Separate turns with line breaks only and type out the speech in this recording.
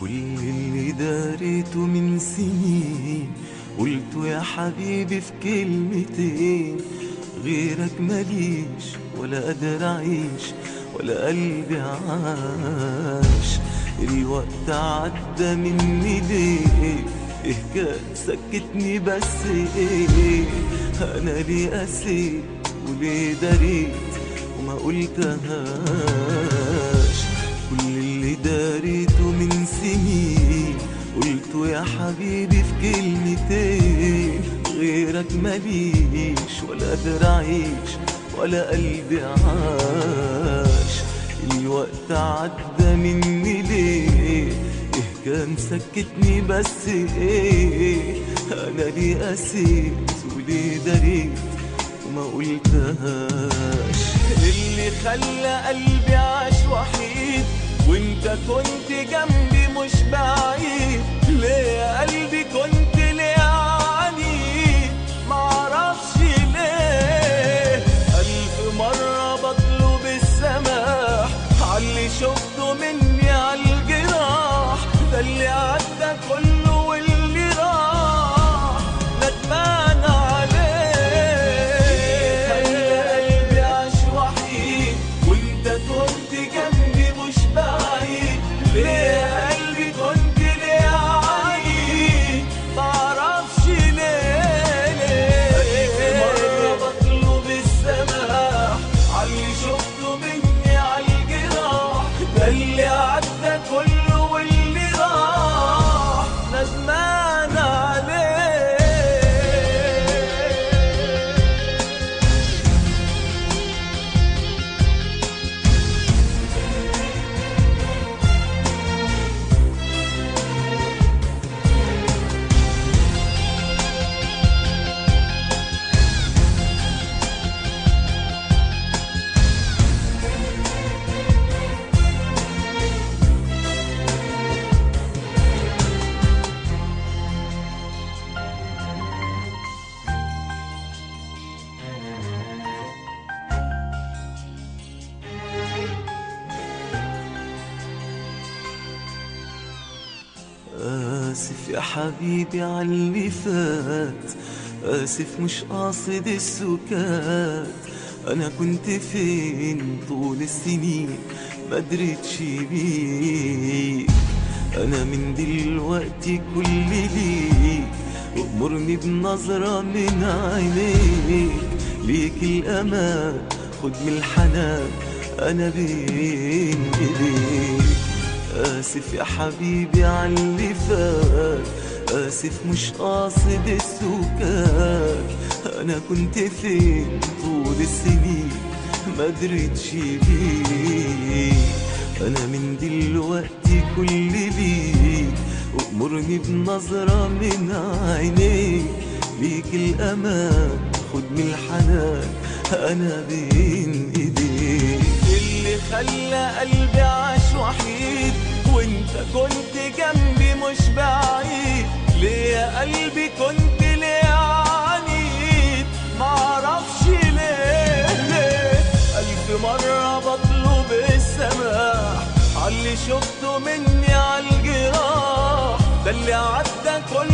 كل اللي داريته من سنين قلته يا حبيبي في كلمتين غيرك ماليش ولا قادر اعيش ولا قلبي عاش الوقت عدى مني ليه إيه كان سكتني بس ايه انا ليه قسيت وليه دريت وما قلتهاش كل اللي داريته من سنين قلته يا حبيبي في كلمتين غيرك ماليش ولا قادر اعيش ولا قلبي عاش الوقت عدى مني ليه إيه كان سكتني بس ايه انا ليه قسيت وليه دريت وما قلتهاش اللي خلى قلبي عاش وحيد وانت كنت جنبي مش بعيد ليه يا قلبي كنت ليه عنيد معرفش ليه ألف مرة بطلب السماح عاللي شفته مني عالجراح ده اللي عدى كله واللي راح ندمان عليه خلى قلبي عاش وحيد وانت كنت جنبي مش بعيد ليه يا قلبي كنت ليه عنيد معرفش ليه ليه مرة بطلب السماح عاللي شفته مني عالجراح ده اللي عدى كله واللي راح ندمان عليه آسف يا حبيبي عاللي فات آسف مش قاصد السكات أنا كنت فين طول السنين ما دريتش بيك أنا من دلوقتي كل ليك وأمرني بنظرة من عينيك ليك الأمان خد من الحنان أنا بين إيديك آسف يا حبيبي عاللي فات آسف مش قاصد السكات أنا كنت فين طول السنين ما دريتش بيك أنا من دلوقتي كل ليك وأمرني بنظرة من عينيك ليك الأمان خد من الحنان أنا بين إيديك اللي خلى قلبي عاش وحيد وانت كنت جنبي مش بعيد ليه يا قلبي كنت ليه عنيد معرفش ليه ليه ألف مرة بطلب السماح عاللي شفته مني عالجراح ده اللي عدى كل